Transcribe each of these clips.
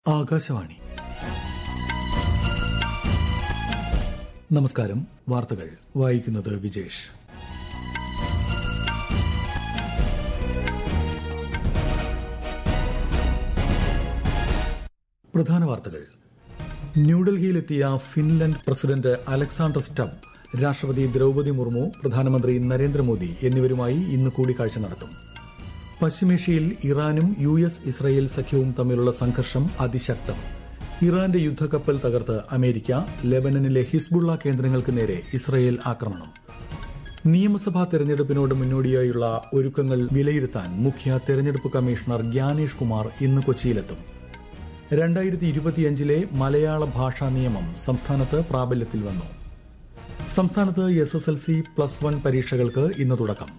ആകാശവാണി നമസ്കാരം വാർത്തകൾ വായിക്കുന്നത് വിജേഷ് പ്രധാന വാർത്തകൾ ന്യൂഡൽഹിയിലെത്തിയ ഫിൻലൻഡ് പ്രസിഡന്റ് അലക്സാണ്ടർ സ്റ്റബ് രാഷ്ട്രപതി ദ്രൌപതി മുർമു പ്രധാനമന്ത്രി നരേന്ദ്രമോദി എന്നിവരുമായി ഇന്ന് കൂടിക്കാഴ്ച നടത്തും പശ്ചിമേഷ്യയിൽ ഇറാനും യു എസ് ഇസ്രയേൽ സഖ്യവും തമ്മിലുള്ള സംഘർഷം അതിശക്തം ഇറാന്റെ യുദ്ധക്കപ്പൽ തകർത്ത് അമേരിക്ക ലെബനനിലെ ഹിസ്ബുള്ള കേന്ദ്രങ്ങൾക്ക് നേരെ ഇസ്രയേൽ ആക്രമണം നിയമസഭാ തെരഞ്ഞെടുപ്പിനോട് മുന്നോടിയായുള്ള ഒരുക്കങ്ങൾ വിലയിരുത്താൻ മുഖ്യ തെരഞ്ഞെടുപ്പ് കമ്മീഷണർ ഗ്യാനേഷ് കുമാർ ഇന്ന് കൊച്ചിയിലെത്തും രണ്ടായിരത്തി ഇരുപത്തിയഞ്ചിലെ മലയാള ഭാഷാ നിയമം സംസ്ഥാനത്ത് പ്രാബല്യത്തിൽ വന്നു സംസ്ഥാനത്ത് S S L C plus one പരീക്ഷകൾക്ക് ഇന്ന് തുടക്കം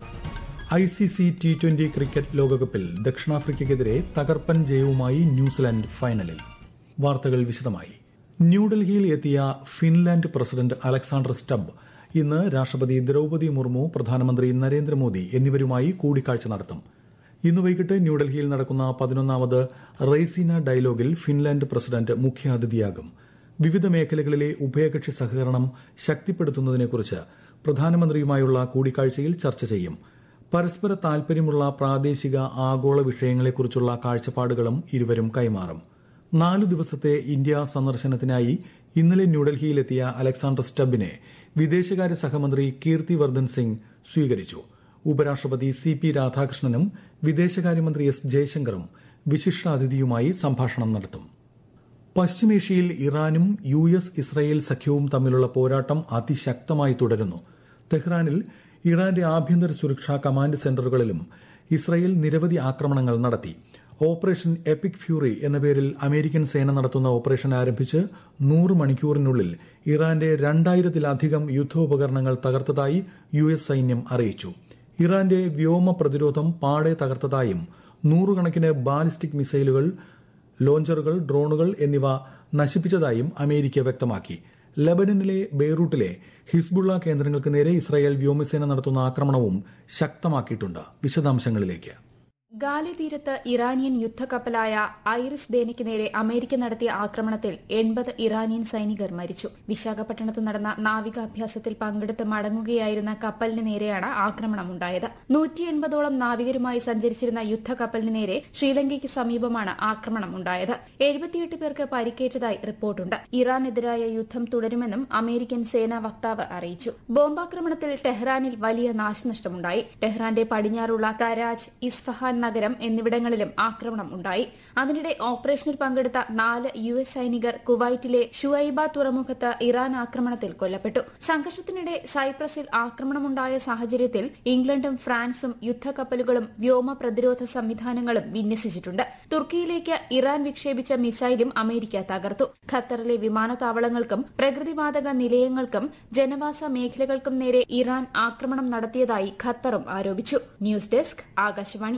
I C C T twenty cricket ലോകകപ്പിൽ ദക്ഷിണാഫ്രിക്കയ്ക്കെതിരെ തകർപ്പൻ ജയവുമായി ന്യൂസിലാൻഡ് ഫൈനലിൽ വാർത്തകൾ വിശദമായി ന്യൂഡൽഹിയിൽ എത്തിയ ഫിൻലാൻഡ് പ്രസിഡന്റ് അലക്സാണ്ടർ സ്റ്റബ് ഇന്ന് രാഷ്ട്രപതി ദ്രൌപതി മുർമു പ്രധാനമന്ത്രി നരേന്ദ്രമോദി എന്നിവരുമായി കൂടിക്കാഴ്ച നടത്തും ഇന്ന് വൈകിട്ട് ന്യൂഡൽഹിയിൽ നടക്കുന്ന പതിനൊന്നാമത് റെയ്സീന ഡയലോഗിൽ ഫിൻലാൻഡ് പ്രസിഡന്റ് മുഖ്യാതിഥിയാകും വിവിധ മേഖലകളിലെ ഉഭയകക്ഷി സഹകരണം ശക്തിപ്പെടുത്തുന്നതിനെക്കുറിച്ച് പ്രധാനമന്ത്രിയുമായുള്ള കൂടിക്കാഴ്ചയിൽ ചർച്ച ചെയ്യും പരസ്പര താൽപര്യമുള്ള പ്രാദേശിക ആഗോള വിഷയങ്ങളെക്കുറിച്ചുള്ള കാഴ്ചപ്പാടുകളും ഇരുവരും കൈമാറും നാലു ദിവസത്തെ ഇന്ത്യ സന്ദർശനത്തിനായി ഇന്നലെ ന്യൂഡൽഹിയിലെത്തിയ അലക്സാണ്ടർ സ്റ്റബിനെ വിദേശകാര്യ സഹമന്ത്രി കീർത്തി വർദ്ധൻ സിംഗ് സ്വീകരിച്ചു ഉപരാഷ്ട്രപതി സി പി രാധാകൃഷ്ണനും വിദേശകാര്യമന്ത്രി എസ് ജയശങ്കറും വിശിഷ്ടാതിഥിയുമായി സംഭാഷണം നടത്തും പശ്ചിമേഷ്യയിൽ ഇറാനും യു എസ് ഇസ്രയേൽ സഖ്യവും തമ്മിലുള്ള പോരാട്ടം അതിശക്തമായി തുടരുന്നു തെഹ്റാനിൽ ഇറാന്റെ ആഭ്യന്തര സുരക്ഷാ കമാൻഡ് സെന്ററുകളിലും ഇസ്രയേൽ നിരവധി ആക്രമണങ്ങൾ നടത്തി ഓപ്പറേഷൻ എപ്പിക് ഫ്യൂറി എന്ന പേരിൽ അമേരിക്കൻ സേന നടത്തുന്ന ഓപ്പറേഷൻ ആരംഭിച്ച് നൂറ് മണിക്കൂറിനുള്ളിൽ ഇറാന്റെ രണ്ടായിരത്തിലധികം യുദ്ധോപകരണങ്ങൾ തകർത്തതായി യു എസ് സൈന്യം അറിയിച്ചു ഇറാന്റെ വ്യോമ പ്രതിരോധം പാടെ തകർത്തതായും നൂറുകണക്കിന് ബാലിസ്റ്റിക് മിസൈലുകൾ ലോഞ്ചറുകൾ ഡ്രോണുകൾ എന്നിവ നശിപ്പിച്ചതായും അമേരിക്ക വ്യക്തമാക്കി ലബനനിലെ ബെയ്റൂട്ടിലെ ഹിസ്ബുള്ള കേന്ദ്രങ്ങൾക്ക് നേരെ ഇസ്രായേൽ വ്യോമസേന നടത്തുന്ന ആക്രമണവും ശക്തമാക്കിയിട്ടുണ്ട് വിശദാംശങ്ങളിലേക്ക് ഗാലി തീരത്ത് ഇറാനിയൻ യുദ്ധക്കപ്പലായ ഐറിസ് ദേനയ്ക്ക് നേരെ അമേരിക്ക നടത്തിയ ആക്രമണത്തിൽ എൺപത് ഇറാനിയൻ സൈനികർ മരിച്ചു വിശാഖപട്ടണത്ത് നടന്ന നാവികാഭ്യാസത്തിൽ പങ്കെടുത്ത് മടങ്ങുകയായിരുന്ന കപ്പലിന് നേരെയാണ് ആക്രമണമുണ്ടായത് നൂറ്റി എൺപതോളം നാവികരുമായി സഞ്ചരിച്ചിരുന്ന യുദ്ധക്കപ്പലിന് നേരെ ശ്രീലങ്കയ്ക്ക് സമീപമാണ് ആക്രമണമുണ്ടായത് എഴുപത്തിയെട്ട് പേർക്ക് പരിക്കേറ്റതായി റിപ്പോർട്ടുണ്ട് ഇറാനെതിരായ യുദ്ധം തുടരുമെന്നും അമേരിക്കൻ സേനാ വക്താവ് അറിയിച്ചു ബോംബാക്രമണത്തിൽ ടെഹ്റാനിൽ വലിയ നാശനഷ്ടമുണ്ടായി ടെഹ്റാന്റെ പടിഞ്ഞാറുള്ള കരാജ് ഇസ്ഫഹാൻ നഗരം എന്നിവിടങ്ങളിലും ആക്രമണം ഉണ്ടായി അതിനിടെ ഓപ്പറേഷനിൽ പങ്കെടുത്ത നാല് യു എസ് സൈനികർ കുവൈറ്റിലെ ഷുഐബ തുറമുഖത്ത് ഇറാൻ ആക്രമണത്തിൽ കൊല്ലപ്പെട്ടു സംഘർഷത്തിനിടെ സൈപ്രസിൽ ആക്രമണമുണ്ടായ സാഹചര്യത്തിൽ ഇംഗ്ലണ്ടും ഫ്രാൻസും യുദ്ധക്കപ്പലുകളും വ്യോമ പ്രതിരോധ സംവിധാനങ്ങളും വിന്യസിച്ചിട്ടുണ്ട് തുർക്കിയിലേക്ക് ഇറാൻ വിക്ഷേപിച്ച മിസൈലും അമേരിക്ക തകർത്തു ഖത്തറിലെ വിമാനത്താവളങ്ങൾക്കും പ്രകൃതിവാതക നിലയങ്ങൾക്കും ജനവാസ മേഖലകൾക്കും നേരെ ഇറാൻ ആക്രമണം നടത്തിയതായി ഖത്തറും ആരോപിച്ചു ന്യൂസ് ഡെസ്ക് ആകാശവാണി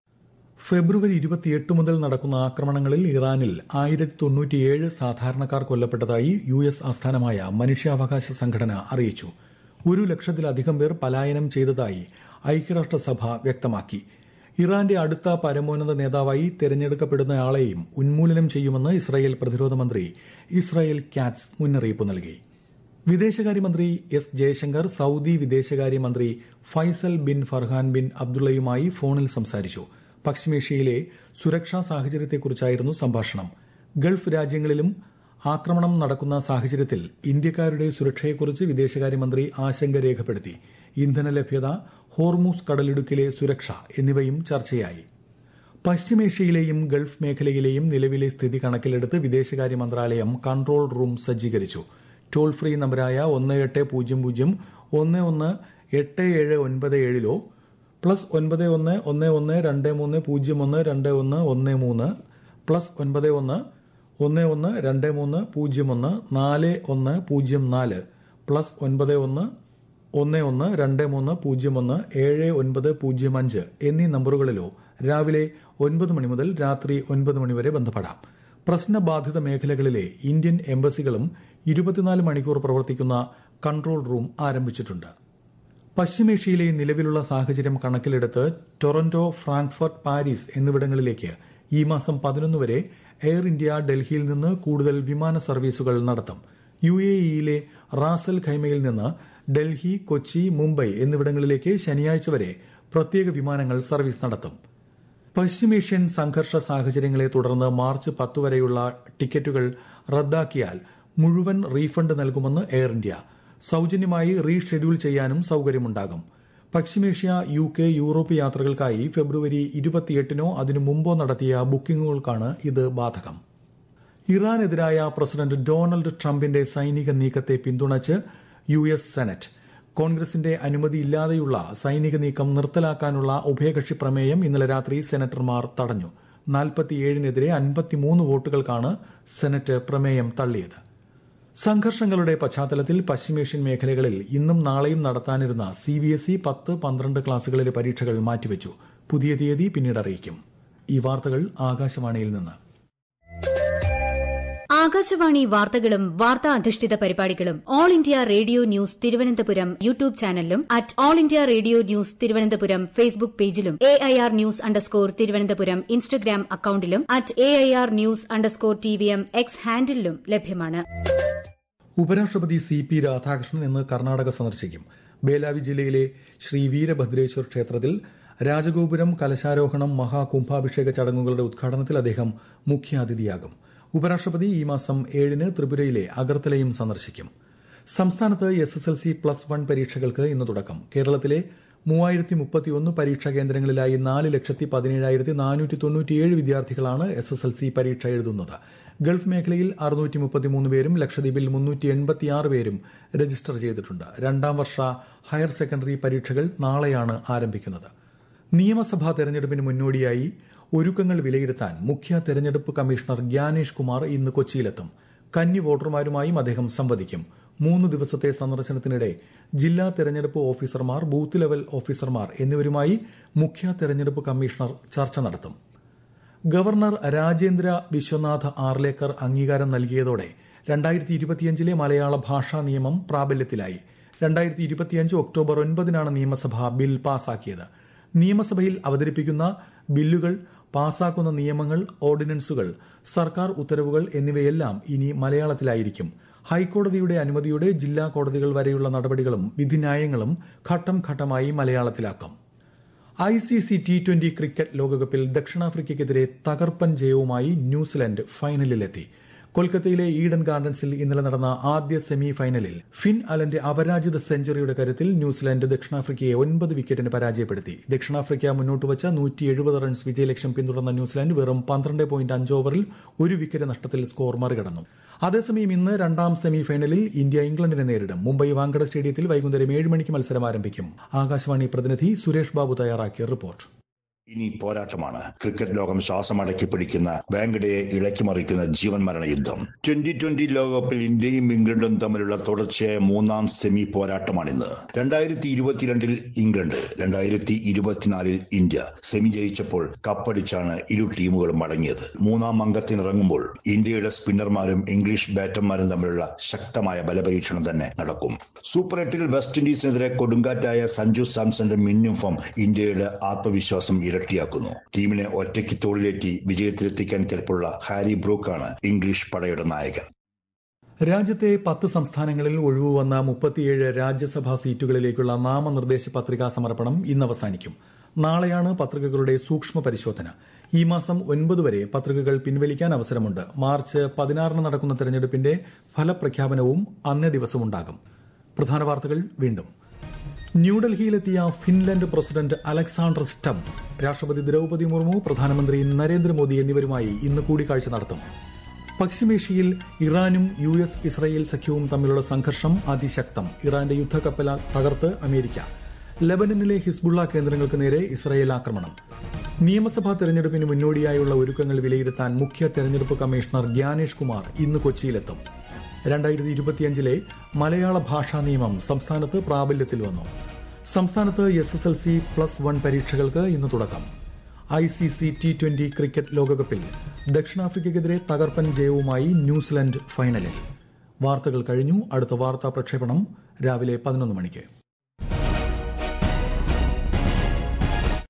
ഫെബ്രുവരി ഇരുപത്തിയെട്ട് മുതൽ നടക്കുന്ന ആക്രമണങ്ങളിൽ ഇറാനിൽ ആയിരത്തി തൊണ്ണൂറ്റിയേഴ് സാധാരണക്കാർ കൊല്ലപ്പെട്ടതായി യു എസ് ആസ്ഥാനമായ മനുഷ്യാവകാശ സംഘടന അറിയിച്ചു ഒരു ലക്ഷത്തിലധികം പേർ പലായനം ചെയ്തതായി ഐക്യരാഷ്ട്രസഭ വ്യക്തമാക്കി ഇറാന്റെ അടുത്ത പരമോന്നത നേതാവായി തെരഞ്ഞെടുക്കപ്പെടുന്നയാളെയും ഉന്മൂലനം ചെയ്യുമെന്ന് ഇസ്രായേൽ പ്രതിരോധ മന്ത്രി ഇസ്രായേൽ കാറ്റ്സ് മുന്നറിയിപ്പ് നൽകി വിദേശകാര്യമന്ത്രി എസ് ജയശങ്കർ സൌദി വിദേശകാര്യമന്ത്രി ഫൈസൽ ബിൻ ഫർഹാൻ ബിൻ അബ്ദുള്ളയുമായി ഫോണിൽ സംസാരിച്ചു പശ്ചിമേഷ്യയിലെ സുരക്ഷാ സാഹചര്യത്തെക്കുറിച്ചായിരുന്നു സംഭാഷണം ഗൾഫ് രാജ്യങ്ങളിലും ആക്രമണം നടക്കുന്ന സാഹചര്യത്തിൽ ഇന്ത്യക്കാരുടെ സുരക്ഷയെക്കുറിച്ച് വിദേശകാര്യമന്ത്രി ആശങ്ക രേഖപ്പെടുത്തി ഇന്ധന ലഭ്യത ഹോർമൂസ് കടലിടുക്കിലെ സുരക്ഷ എന്നിവയും ചർച്ചയായി പശ്ചിമേഷ്യയിലെയും ഗൾഫ് മേഖലയിലെയും നിലവിലെ സ്ഥിതി കണക്കിലെടുത്ത് വിദേശകാര്യ മന്ത്രാലയം കൺട്രോൾ റൂം സജ്ജീകരിച്ചു ടോൾ ഫ്രീ നമ്പരായ ഒന്ന് എട്ട് പൂജ്യം പൂജ്യം ഒന്ന് ഒന്ന് എട്ട് ഏഴ് ഒൻപത് ഏഴിലോ പ്ലസ് ഒൻപത് ഒന്ന് ഒന്ന് ഒന്ന് രണ്ട് മൂന്ന് പൂജ്യം ഒന്ന് രണ്ട് ഒന്ന് ഒന്ന് മൂന്ന് പ്ലസ് ഒൻപത് ഒന്ന് ഒന്ന് ഒന്ന് രണ്ട് മൂന്ന് പൂജ്യം ഒന്ന് നാല് ഒന്ന് പൂജ്യം നാല് പ്ലസ് ഒൻപത് ഒന്ന് ഒന്ന് ഒന്ന് രണ്ട് മൂന്ന് പൂജ്യം ഒന്ന് ഏഴ് ഒൻപത് പൂജ്യം അഞ്ച് എന്നീ നമ്പറുകളിലോ രാവിലെ ഒൻപത് മണി മുതൽ രാത്രി ഒൻപത് മണി വരെ ബന്ധപ്പെടാം പ്രശ്നബാധിത മേഖലകളിലെ ഇന്ത്യൻ എംബസികളും ഇരുപത്തിനാല് മണിക്കൂർ പ്രവർത്തിക്കുന്ന കൺട്രോൾ റൂം ആരംഭിച്ചിട്ടുണ്ട് പശ്ചിമേഷ്യയിലെ നിലവിലുള്ള സാഹചര്യം കണക്കിലെടുത്ത് ടൊറന്റോ ഫ്രാങ്ക്ഫർട്ട് പാരീസ് എന്നിവിടങ്ങളിലേക്ക് ഈ മാസം പതിനൊന്ന് വരെ എയർ ഇന്ത്യ ഡൽഹിയിൽ നിന്ന് കൂടുതൽ വിമാന സർവീസുകൾ നടത്തും യു എ ഇയിലെ റാസൽ ഖൈമയിൽ നിന്ന് ഡൽഹി കൊച്ചി മുംബൈ എന്നിവിടങ്ങളിലേക്ക് ശനിയാഴ്ച വരെ പ്രത്യേക വിമാനങ്ങൾ സർവീസ് നടത്തും പശ്ചിമേഷ്യൻ സംഘർഷ സാഹചര്യങ്ങളെ തുടർന്ന് മാർച്ച് പത്ത് വരെയുള്ള ടിക്കറ്റുകൾ റദ്ദാക്കിയാൽ മുഴുവൻ റീഫണ്ട് നൽകുമെന്ന് എയർ ഇന്ത്യ സൌജന്യമായി റീഷെഡ്യൂൾ ചെയ്യാനും സൌകര്യമുണ്ടാകും പശ്ചിമേഷ്യ യു കെ യൂറോപ്പ് യാത്രകൾക്കായി ഫെബ്രുവരി ഇരുപത്തിയെട്ടിനോ അതിനു മുമ്പോ നടത്തിയ ബുക്കിംഗുകൾക്കാണ് ഇത് ബാധകം ഇറാനെതിരായ പ്രസിഡന്റ് ഡൊണാൾഡ് ട്രംപിന്റെ സൈനിക നീക്കത്തെ പിന്തുണച്ച് യു എസ് സെനറ്റ് കോൺഗ്രസിന്റെ അനുമതിയില്ലാതെയുള്ള സൈനിക നീക്കം നിർത്തലാക്കാനുള്ള ഉഭയകക്ഷി പ്രമേയം ഇന്നലെ രാത്രി സെനറ്റർമാർ തടഞ്ഞു നാൽപ്പത്തിയേഴിനെതിരെ അൻപത്തിമൂന്ന് വോട്ടുകൾക്കാണ് സെനറ്റ് പ്രമേയം തള്ളിയത് സംഘർഷങ്ങളുടെ പശ്ചാത്തലത്തിൽ പശ്ചിമേഷ്യൻ മേഖലകളിൽ ഇന്നും നാളെയും നടത്താനിരുന്ന സി ബി എസ് ഇ പത്ത് പന്ത്രണ്ട് ക്ലാസുകളിലെ പരീക്ഷകൾ മാറ്റിവെച്ചു പുതിയ തീയതി പിന്നീട് അറിയിക്കും ഈ വാർത്തകൾ ആകാശവാണിയിൽ നിന്ന് ആകാശവാണി വാർത്തകളും വാർത്താ അധിഷ്ഠിത പരിപാടികളും All India Radio News Thiruvananthapuram YouTube ചാനലിലും at All India Radio News Thiruvananthapuram Facebook പേജിലും A I R News underscore Thiruvananthapuram Instagram അക്കൌണ്ടിലും at A I R News underscore T V M X ഹാൻഡിലും ലഭ്യമാണ് ഉപരാഷ്ട്രപതി സി പി രാധാകൃഷ്ണൻ ഇന്ന് കർണാടക സന്ദർശിക്കും ബേലാവി ജില്ലയിലെ ശ്രീ വീരഭദ്രേശ്വർ ക്ഷേത്രത്തിൽ രാജഗോപുരം കലശാരോഹണം മഹാകുംഭാഭിഷേക ചടങ്ങുകളുടെ ഉദ്ഘാടനത്തിൽ അദ്ദേഹം മുഖ്യാതിഥിയാകും ഉപരാഷ്ട്രപതി ഈ മാസം ഏഴിന് ത്രിപുരയിലെ അഗർത്തലയും സന്ദർശിക്കും സംസ്ഥാനത്ത് S S L C plus one പരീക്ഷകൾക്ക് ഇന്ന് തുടക്കം കേരളത്തിലെ മൂവായിരത്തി മുപ്പത്തിയൊന്ന് പരീക്ഷാ കേന്ദ്രങ്ങളിലായി നാല് ലക്ഷത്തി പതിനേഴായിരത്തി നാനൂറ്റി തൊണ്ണൂറ്റിയേഴ് വിദ്യാർത്ഥികളാണ് എസ് എസ് എൽ സി പരീക്ഷ എഴുതുന്നത് ഗൾഫ് മേഖലയിൽ അറുന്നൂറ്റി മുപ്പത്തിമൂന്ന് പേരും ലക്ഷദ്വീപിൽ മുന്നൂറ്റി എൺപത്തിയാറ് പേരും രജിസ്റ്റർ ചെയ്തിട്ടുണ്ട് രണ്ടാം വർഷ ഹയർ സെക്കൻഡറി പരീക്ഷകൾ നാളെയാണ് ആരംഭിക്കുന്നത് നിയമസഭാ തെരഞ്ഞെടുപ്പിന് മുന്നോടിയായി ഒരുക്കങ്ങൾ വിലയിരുത്താൻ മുഖ്യ തെരഞ്ഞെടുപ്പ് കമ്മീഷണർ ഗ്യാനേഷ് കുമാർ ഇന്ന് കൊച്ചിയിലെത്തും കന്നി വോട്ടർമാരുമായും അദ്ദേഹം സംവദിക്കും മൂന്ന് ദിവസത്തെ സന്ദർശനത്തിനിടെ ജില്ലാ തെരഞ്ഞെടുപ്പ് ഓഫീസർമാർ ബൂത്ത് ലെവൽ ഓഫീസർമാർ എന്നിവരുമായി മുഖ്യ തെരഞ്ഞെടുപ്പ് കമ്മീഷണർ ചർച്ച നടത്തും ഗവർണർ രാജേന്ദ്ര വിശ്വനാഥ് ആർലേക്കർ അംഗീകാരം നൽകിയതോടെ രണ്ടായിരത്തി ഇരുപത്തിയഞ്ചിലെ മലയാള ഭാഷാ നിയമം പ്രാബല്യത്തിലായി രണ്ടായിരത്തി ഇരുപത്തിയഞ്ച് ഒക്ടോബർ ഒൻപതിനാണ് നിയമസഭ ബിൽ പാസാക്കിയത് നിയമസഭയിൽ അവതരിപ്പിക്കുന്ന ബില്ലുകൾ പാസാക്കുന്ന നിയമങ്ങൾ ഓർഡിനൻസുകൾ സർക്കാർ ഉത്തരവുകൾ എന്നിവയെല്ലാം ഇനി മലയാളത്തിലായിരിക്കും ഹൈക്കോടതിയുടെ അനുമതിയോടെ ജില്ലാ കോടതികൾ വരെയുള്ള നടപടികളും വിധിന്യായങ്ങളും ഘട്ടം ഘട്ടമായി മലയാളത്തിലാക്കും I C C T twenty cricket ലോകകപ്പിൽ ദക്ഷിണാഫ്രിക്കയ്ക്കെതിരെ തകർപ്പൻ ജയവുമായി ന്യൂസിലൻഡ് ഫൈനലിലെത്തി കൊൽക്കത്തയിലെ ഈഡൻ ഗാർഡൻസിൽ ഇന്നലെ നടന്ന ആദ്യ സെമി ഫൈനലിൽ ഫിൻ അലന്റെ അപരാജിത സെഞ്ചുറിയുടെ കരുത്തിൽ ന്യൂസിലാൻഡ് ദക്ഷിണാഫ്രിക്കയെ ഒൻപത് വിക്കറ്റിന് പരാജയപ്പെടുത്തി ദക്ഷിണാഫ്രിക്ക മുന്നോട്ട് വച്ച നൂറ്റി എഴുപത് റൺസ് വിജയലക്ഷ്യം പിന്തുടർന്ന ന്യൂസിലാൻഡ് വെറും പന്ത്രണ്ട് പോയിന്റ് അഞ്ച് ഓവറിൽ ഒരു വിക്കറ്റ് നഷ്ടത്തിൽ സ്കോർ മറികടന്നു അതേസമയം ഇന്ന് രണ്ടാം സെമി ഫൈനലിൽ ഇന്ത്യ ഇംഗ്ലണ്ടിനെ നേരിടും മുംബൈ വാങ്കഡ സ്റ്റേഡിയത്തിൽ വൈകുന്നേരം ഏഴ് മണിക്ക് മത്സരം ആരംഭിക്കും ആകാശവാണി പ്രതിനിധി സുരേഷ് ബാബു തയ്യാറാക്കിയ റിപ്പോർട്ട് ഇനി പോരാട്ടമാണ് ക്രിക്കറ്റ് ലോകം ശ്വാസമടക്കി പിടിക്കുന്ന ബാങ്കഡയെ ഇളക്കിമറിക്കുന്ന ജീവൻ മരണ യുദ്ധം ട്വന്റി ട്വന്റി ലോകകപ്പിൽ ഇന്ത്യയും ഇംഗ്ലണ്ടും തമ്മിലുള്ള തുടർച്ചയായ മൂന്നാം സെമി പോരാട്ടമാണിന്ന് രണ്ടായിരത്തി ഇരുപത്തിരണ്ടിൽ ഇംഗ്ലണ്ട് രണ്ടായിരത്തി ഇരുപത്തിനാലിൽ ഇന്ത്യ സെമി ജയിച്ചപ്പോൾ കപ്പടിച്ചാണ് ഇരു ടീമുകളും മടങ്ങിയത് മൂന്നാം അംഗത്തിനിറങ്ങുമ്പോൾ ഇന്ത്യയുടെ സ്പിന്നർമാരും ഇംഗ്ലീഷ് ബാറ്റർമാരും തമ്മിലുള്ള ശക്തമായ ബലപരീക്ഷണം തന്നെ നടക്കും സൂപ്പർ എട്ടിൽ വെസ്റ്റ് ഇൻഡീസിനെതിരെ കൊടുങ്കാറ്റായ സഞ്ജു സാംസന്റെ മിന്നും ഫോം ഇന്ത്യയുടെ ആത്മവിശ്വാസം ഇരട്ടിയാക്കുന്നു ടീമിനെ ഒറ്റയ്ക്ക് തോളിലേറ്റി വിജയത്തിലെത്തിക്കാൻ കെൽപ്പുള്ള ഹാരി ബ്രൂക്കാണ് ഇംഗ്ലീഷ് പടയുടെ നായകൻ രാജ്യത്തെ പത്ത് സംസ്ഥാനങ്ങളിൽ ഒഴിവ് വന്ന മുപ്പത്തിയേഴ് രാജ്യസഭാ സീറ്റുകളിലേക്കുള്ള നാമനിർദ്ദേശ പത്രികാ സമർപ്പണം ഇന്ന് അവസാനിക്കും നാളെയാണ് പത്രികകളുടെ സൂക്ഷ്മ പരിശോധന ഈ മാസം ഒൻപത് വരെ പത്രികകൾ പിൻവലിക്കാൻ അവസരമുണ്ട് മാർച്ച് പതിനാറിന് നടക്കുന്ന തെരഞ്ഞെടുപ്പിന്റെ ഫലപ്രഖ്യാപനവും അന്നേ ദിവസമുണ്ടാകും പ്രധാന വാർത്തകൾ വീണ്ടും ന്യൂഡൽഹിയിലെത്തിയ ഫിൻലൻഡ് പ്രസിഡന്റ് അലക്സാണ്ടർ സ്റ്റബ് രാഷ്ട്രപതി ദ്രൌപതി മുർമു പ്രധാനമന്ത്രി നരേന്ദ്രമോദി എന്നിവരുമായി ഇന്ന് കൂടിക്കാഴ്ച നടത്തും പശ്ചിമേഷ്യയിൽ ഇറാനും യു എസ് ഇസ്രയേൽ സഖ്യവും തമ്മിലുള്ള സംഘർഷം അതിശക്തം ഇറാന്റെ യുദ്ധക്കപ്പല തകർത്ത് അമേരിക്ക ലബനനിലെ ഹിസ്ബുള്ള കേന്ദ്രങ്ങൾക്ക് നേരെ ഇസ്രയേൽ ആക്രമണം നിയമസഭാ തെരഞ്ഞെടുപ്പിന് മുന്നോടിയായുള്ള ഒരുക്കങ്ങൾ വിലയിരുത്താൻ മുഖ്യ തെരഞ്ഞെടുപ്പ് കമ്മീഷണർ ഗ്യാനേഷ് കുമാർ ഇന്ന് കൊച്ചിയിലെത്തും രണ്ടായിരത്തി ഇരുപത്തിയഞ്ചിലെ മലയാള ഭാഷാ നിയമം സംസ്ഥാനത്ത് പ്രാബല്യത്തിൽ വന്നു സംസ്ഥാനത്ത് S S L C plus one പരീക്ഷകൾക്ക് ഇന്ന് തുടക്കം I C C T twenty cricket ലോകകപ്പിൽ ദക്ഷിണാഫ്രിക്കയ്ക്കെതിരെ തകർപ്പൻ ജയവുമായി ന്യൂസിലൻഡ് ഫൈനലിൽ വാർത്തകൾ കഴിഞ്ഞു അടുത്ത വാർത്താ പ്രക്ഷേപണം രാവിലെ പതിനൊന്ന് മണിക്ക്